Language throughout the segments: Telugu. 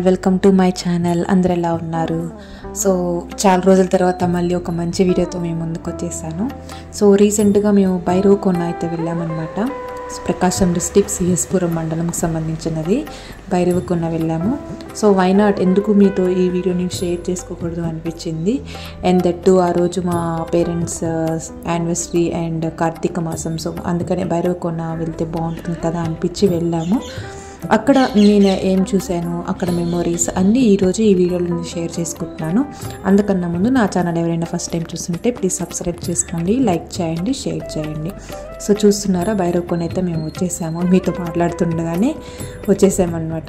వెల్కమ్ టు మై ఛానల్ అందరు ఎలా ఉన్నారు సో చాలా రోజుల తర్వాత మళ్ళీ ఒక మంచి వీడియోతో మేము ముందుకు వచ్చేసాను సో రీసెంట్గా మేము బైరో కొన్న అయితే వెళ్ళామన్నమాట సో ప్రకాశం డిస్టిక్ సిఎస్పురం మండలంకి సంబంధించినది భైరవకొన్న వెళ్ళాము సో వైనాట్ ఎందుకు మీతో ఈ వీడియోని షేర్ చేసుకోకూడదు అనిపించింది అండ్ దట్ టు ఆ రోజు మా పేరెంట్స్ యానివర్సరీ అండ్ కార్తీక మాసం సో అందుకనే భైరవకొన్న వెళ్తే బాగుంటుంది కదా అనిపించి వెళ్ళాము అక్కడ నేను ఏం చూశాను అక్కడ మెమొరీస్ అన్నీ ఈరోజు ఈ వీడియోలో నేను షేర్ చేసుకుంటున్నాను అందుకన్నా ముందు నా ఛానల్ ఎవరైనా ఫస్ట్ టైం చూస్తుంటే ప్లీజ్ సబ్స్క్రైబ్ చేసుకోండి లైక్ చేయండి షేర్ చేయండి సో చూస్తున్నారా భైరవ్కొని అయితే మేము వచ్చేసాము మీతో మాట్లాడుతుండగానే వచ్చేసామన్నమాట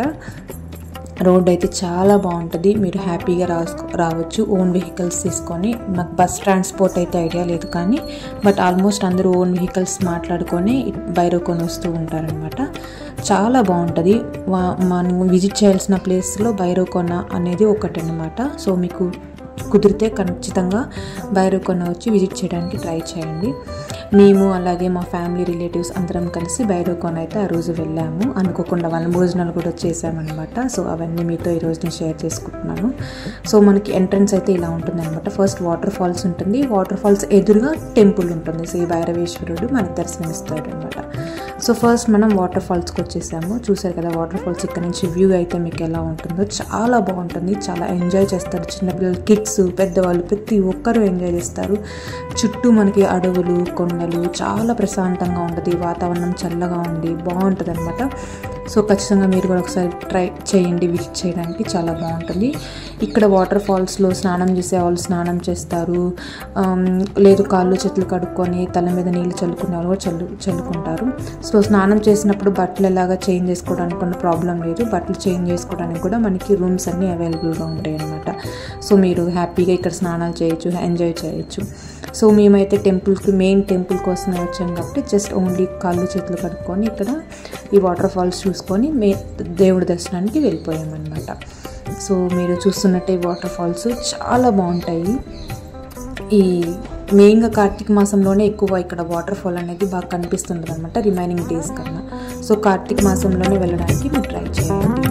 రోడ్ అయితే చాలా బాగుంటుంది మీరు హ్యాపీగా రాసుకో రావచ్చు ఓన్ వెహికల్స్ తీసుకొని నాకు బస్ ట్రాన్స్పోర్ట్ అయితే ఐడియా లేదు కానీ బట్ ఆల్మోస్ట్ అందరూ ఓన్ వెహికల్స్ మాట్లాడుకొని బైరోకొని వస్తూ ఉంటారనమాట చాలా బాగుంటుంది వా- మనం విజిట్ చేయాల్సిన ప్లేస్లో బైరోకొన అనేది ఒకటి అనమాట సో మీకు కుదిరితే ఖచ్చితంగా బైరోకొన వచ్చి విజిట్ చేయడానికి ట్రై చేయండి మేము అలాగే మా ఫ్యామిలీ రిలేటివ్స్ అందరం కలిసి బైరోకొన అయితే ఆ రోజు వెళ్ళాము అనుకోకుండా వన భోజనాలు కూడా చేసామన్నమాట సో అవన్నీ మీతో ఈరోజు నేను షేర్ చేసుకుంటున్నాను సో మనకి ఎంట్రన్స్ అయితే ఇలా ఉంటుంది అనమాట ఫస్ట్ వాటర్ ఫాల్స్ ఉంటుంది వాటర్ ఫాల్స్ ఎదురుగా టెంపుల్ ఉంటుంది శ్రీ భైరవేశ్వరుడు మనకి దర్శనమిస్తాడు అనమాట సో ఫస్ట్ మనం వాటర్ ఫాల్స్కి వచ్చేసాము చూసారు కదా వాటర్ ఫాల్స్ ఇక్కడ నుంచి వ్యూ అయితే మీకు ఎలా ఉంటుందో చాలా బాగుంటుంది చాలా ఎంజాయ్ చేస్తారు చిన్నపిల్లలు కిడ్స్ పెద్దవాళ్ళు ప్రతి ఒక్కరూ ఎంజాయ్ చేస్తారు చుట్టూ మనకి అడవులు కొండలు చాలా ప్రశాంతంగా ఉంటుంది వాతావరణం చల్లగా ఉంది బాగుంటుంది అనమాట సో ఖచ్చితంగా మీరు కూడా ఒకసారి ట్రై చేయండి విజిట్ చేయడానికి చాలా బాగుంటుంది ఇక్కడ వాటర్ ఫాల్స్లో స్నానం చేసే వాళ్ళు స్నానం చేస్తారు ఆమ్, లేదు కాళ్ళు చేతులు కడుక్కొని తల మీద నీళ్ళు చల్లుకునే వాళ్ళు కూడా చల్లు చల్లుకుంటారు సో స్నానం చేసినప్పుడు బట్టలు ఎలాగా చేంజ్ చేసుకోవడానికి కూడా ప్రాబ్లం లేదు బట్టలు చేంజ్ చేసుకోవడానికి కూడా మనకి రూమ్స్ అన్నీ అవైలబుల్గా ఉంటాయి అన్నమాట సో మీరు హ్యాపీగా ఇక్కడ స్నానాలు చేయొచ్చు ఎంజాయ్ చేయొచ్చు సో మేమైతే టెంపుల్కి మెయిన్ టెంపుల్ కోసమే వచ్చాం కాబట్టి జస్ట్ ఓన్లీ కాళ్ళు చేతులు కడుక్కొని ఇక్కడ ఈ వాటర్ ఫాల్స్ చూసుకొని మే దేవుడి దర్శనానికి వెళ్ళిపోయామన్నమాట సో మీరు చూస్తున్నట్టే వాటర్ ఫాల్స్ చాలా బాగుంటాయి ఈ మెయిన్గా కార్తీక మాసంలోనే ఎక్కువ ఇక్కడ వాటర్ ఫాల్ అనేది బాగా కనిపిస్తుంది అనమాట రిమైనింగ్ డేస్ కన్నా సో కార్తీక మాసంలోనే వెళ్ళడానికి మీరు ట్రై చేయండి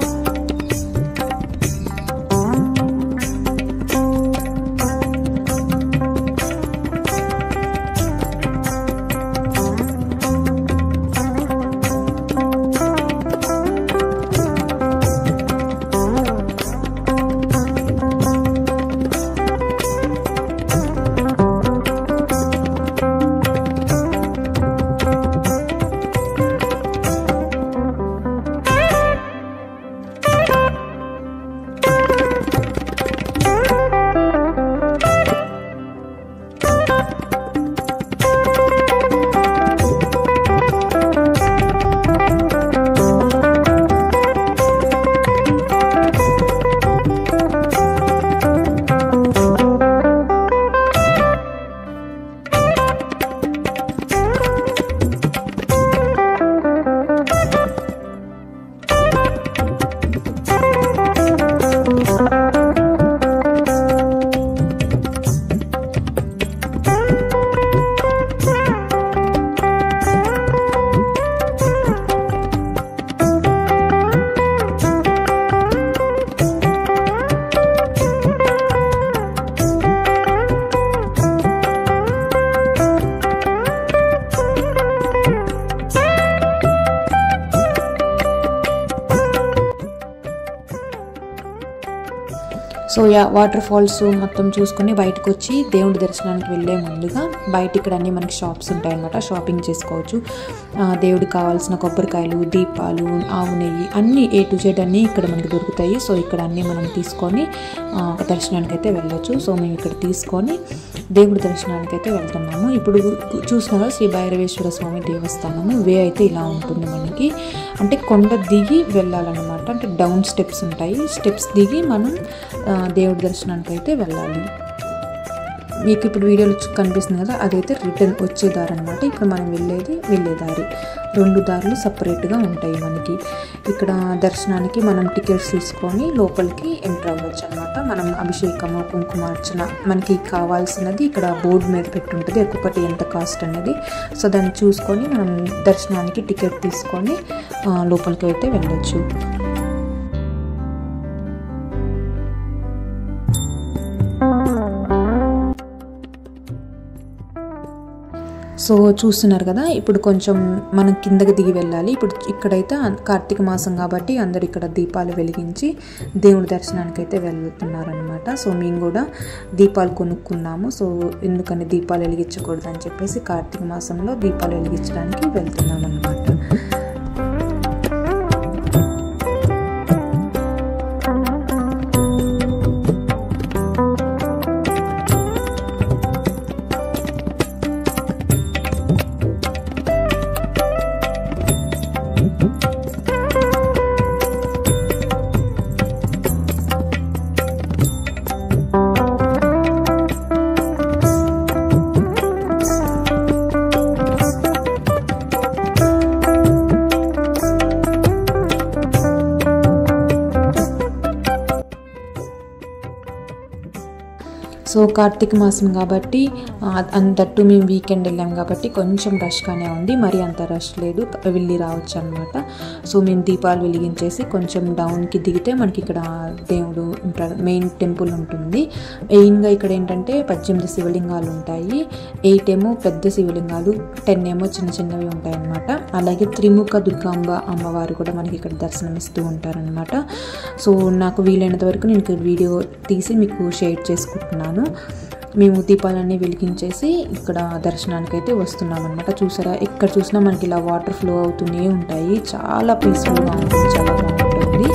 సో యా వాటర్ ఫాల్స్ మొత్తం చూసుకొని బయటకు వచ్చి దేవుడి దర్శనానికి వెళ్ళే ముందుగా బయట ఇక్కడ అన్ని మనకి షాప్స్ ఉంటాయన్నమాట షాపింగ్ చేసుకోవచ్చు ఆ, దేవుడికి కావాల్సిన కొబ్బరికాయలు దీపాలు ఆవు నెయ్యి అన్నీ ఏ టు జెడ్ అన్నీ ఇక్కడ మనకి దొరుకుతాయి సో ఇక్కడ అన్నీ మనం తీసుకొని ఆ, దర్శనానికి అయితే వెళ్ళొచ్చు సో మేము ఇక్కడ తీసుకొని దేవుడి దర్శనానికి అయితే వెళ్తున్నాము ఇప్పుడు చూసినారా శ్రీ భైరవేశ్వర స్వామి దేవస్థానము వే అయితే ఇలా ఉంటుంది మనకి అంటే కొండ దిగి వెళ్ళాలన్నమాట అంటే డౌన్ స్టెప్స్ ఉంటాయి స్టెప్స్ దిగి మనం ఆ, దేవుడి దర్శనానికి అయితే వెళ్ళాలి మీకు ఇప్పుడు వీడియోలో చూ- కనిపిస్తుంది కదా అదైతే రిటర్న్ వచ్చే దారి అనమాట ఇప్పుడు మనం వెళ్ళేది వెళ్ళే దారి రెండు దారులు సపరేట్గా ఉంటాయి మనకి ఇక్కడ దర్శనానికి మనం టికెట్స్ తీసుకొని లోపలికి ఎంటర్ అవ్వచ్చు అనమాట మనం అభిషేకము కుంకుమార్చన మనకి కావాల్సినది ఇక్కడ బోర్డు మీద పెట్టుంటుంది ఒక్కొక్కటి ఎంత కాస్ట్ అనేది సో దాన్ని చూసుకొని మనం దర్శనానికి టికెట్ తీసుకొని ఆ, లోపలికి అయితే వెళ్ళొచ్చు సో చూస్తున్నారు కదా ఇప్పుడు కొంచెం మనం కిందకి దిగి వెళ్ళాలి ఇప్పుడు ఇక్కడైతే అన్- కార్తీక మాసం కాబట్టి అందరు ఇక్కడ దీపాలు వెలిగించి దేవుడి దర్శనానికి అయితే వెళ్తున్నారనమాట సో మేము కూడా దీపాలు కొనుక్కున్నాము సో ఎందుకని దీపాలు వెలిగించకూడదు అని చెప్పేసి కార్తీక మాసంలో దీపాలు వెలిగించడానికి వెళ్తున్నాం అనమాట సో కార్తీక మాసం కాబట్టి ఆ, అంతట్టు మేము వీకెండ్ వెళ్ళాం కాబట్టి కొంచెం రష్గానే ఉంది మరి అంత రష్ లేదు వెళ్ళి రావచ్చు అనమాట సో మేము దీపాలు వెలిగించేసి కొంచెం డౌన్కి దిగితే మనకి ఇక్కడ దేవుడు ఉంటాడు మెయిన్ టెంపుల్ ఉంటుంది మెయిన్గా ఇక్కడ ఏంటంటే పద్దెనిమిది శివలింగాలు ఉంటాయి ఎయిట్ ఏమో పెద్ద శివలింగాలు టెన్ ఏమో చిన్న చిన్నవి ఉంటాయి అన్నమాట అలాగే త్రిముఖ దుర్గాంబ అమ్మవారు కూడా మనకి ఇక్కడ దర్శనమిస్తూ ఉంటారనమాట సో నాకు వీలైనంత వరకు నేను ఇక్కడ వీడియో తీసి మీకు షేర్ చేసుకుంటున్నాను మేము దీపాలన్నీ వెలిగించేసి ఇక్కడ దర్శనానికి అయితే వస్తున్నాం అనమాట చూసారా ఎక్కడ చూసినా మనకి ఇలా వాటర్ ఫ్లో అవుతూనే ఉంటాయి చాలా పీస్ఫుల్గా ఉంటుంది చాలా బాగుంటుంది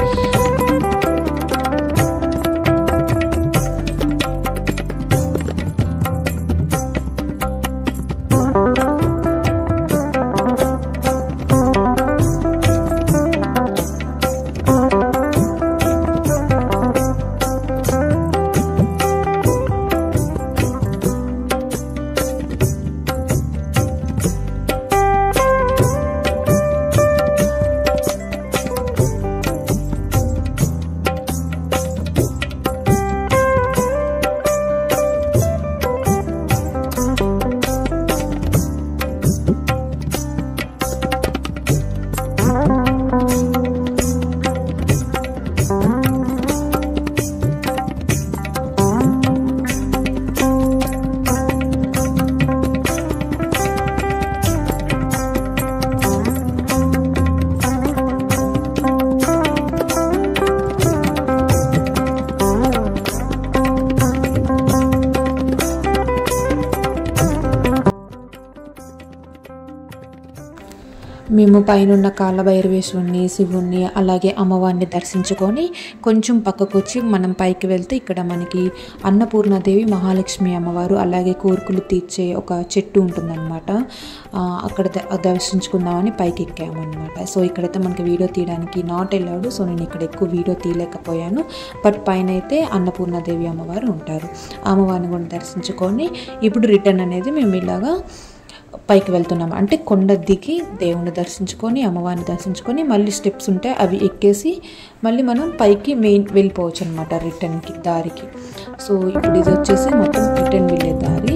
మేము పైనున్న కాలభైరవేశ్వరుని శివుణ్ణి అలాగే అమ్మవారిని దర్శించుకొని కొంచెం పక్కకు వచ్చి మనం పైకి వెళ్తే ఇక్కడ మనకి అన్నపూర్ణాదేవి మహాలక్ష్మి అమ్మవారు అలాగే కోరికలు తీర్చే ఒక చెట్టు ఉంటుందన్నమాట ఆ, అక్కడ ద- దర్శించుకుందామని పైకి ఎక్కామన్నమాట సో ఇక్కడైతే మనకి వీడియో తీయడానికి నాట్ వెళ్ళాడు సో నేను ఇక్కడ ఎక్కువ వీడియో తీయలేకపోయాను బట్ పైన అయితే అన్నపూర్ణాదేవి అమ్మవారు ఉంటారు ఆ అమ్మవారిని కూడా దర్శించుకొని ఇప్పుడు రిటర్న్ అనేది మేము ఇలాగా పైకి వెళ్తున్నాం అంటే కొండ దిగి దేవుని దర్శించుకొని అమ్మవారిని దర్శించుకొని మళ్ళీ స్టెప్స్ ఉంటాయి అవి ఎక్కేసి మళ్ళీ మనం పైకి మెయిన్ వెళ్ళిపోవచ్చు అనమాట రిటర్న్కి దారికి సో ఇప్పుడు ఇది వచ్చేసి మొత్తం రిటర్న్ వెళ్ళే దారి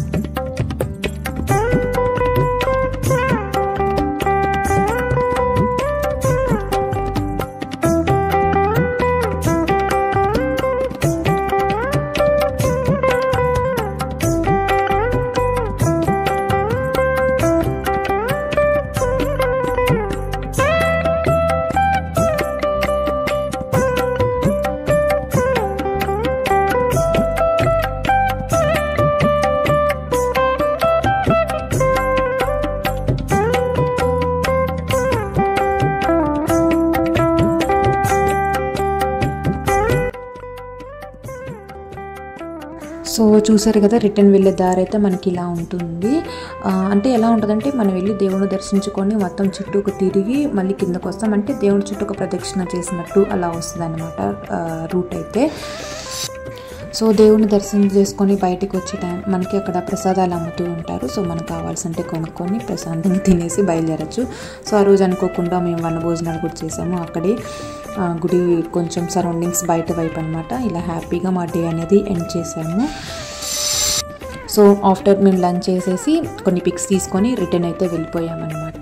సో చూసారు కదా రిటర్న్ వెళ్ళే దారి అయితే మనకి ఇలా ఉంటుంది ఆ, అంటే ఎలా ఉంటుందంటే మనం వెళ్ళి దేవుని దర్శించుకొని మొత్తం చుట్టూకు తిరిగి మళ్ళీ కిందకు వస్తాం అంటే దేవుని చుట్టూ ఒక ప్రదక్షిణ చేసినట్టు అలా వస్తుంది అనమాట రూట్ అయితే సో దేవుని దర్శనం చేసుకొని బయటికి వచ్చే టైం మనకి అక్కడ ప్రసాదాలు అమ్ముతూ ఉంటారు సో మనకు కావాల్సింటే కొనుక్కొని ప్రశాంతంగా తినేసి బయలుదేరచ్చు సో ఆ రోజు అనుకోకుండా మేము వన భోజనాలు కూడా చేసాము అక్కడే ఆ, గుడి కొంచెం సరౌండింగ్స్ బయట వైపు అనమాట ఇలా హ్యాపీగా మా డే అనేది ఎండ్ చేసాము సో ఆఫ్టర్ మేము లంచ్ చేసేసి కొన్ని పిక్స్ తీసుకొని రిటర్న్ అయితే వెళ్ళిపోయామన్నమాట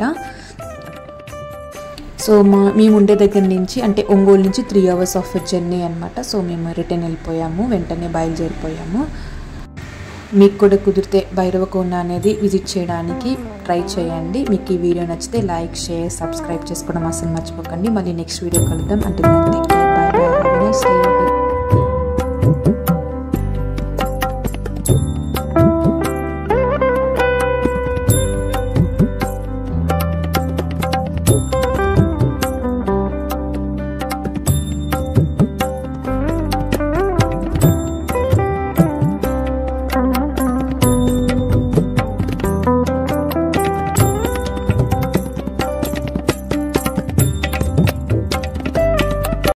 సో మా మేము ఉండే దగ్గర నుంచి అంటే ఒంగోలు నుంచి త్రీ అవర్స్ ఆఫ్ జర్నీ అనమాట సో మేము రిటర్న్ వెళ్ళిపోయాము వెంటనే బయలుదేరిపోయాము మీకు కూడా కుదిరితే భైరవకోన అనేది విజిట్ చేయడానికి ట్రై చేయండి మీకు ఈ వీడియో నచ్చితే లైక్ షేర్ సబ్స్క్రైబ్ చేసుకోవడం అసలు మర్చిపోకండి మళ్ళీ నెక్స్ట్ వీడియో కలుద్దాం అంటే bye bye have nice day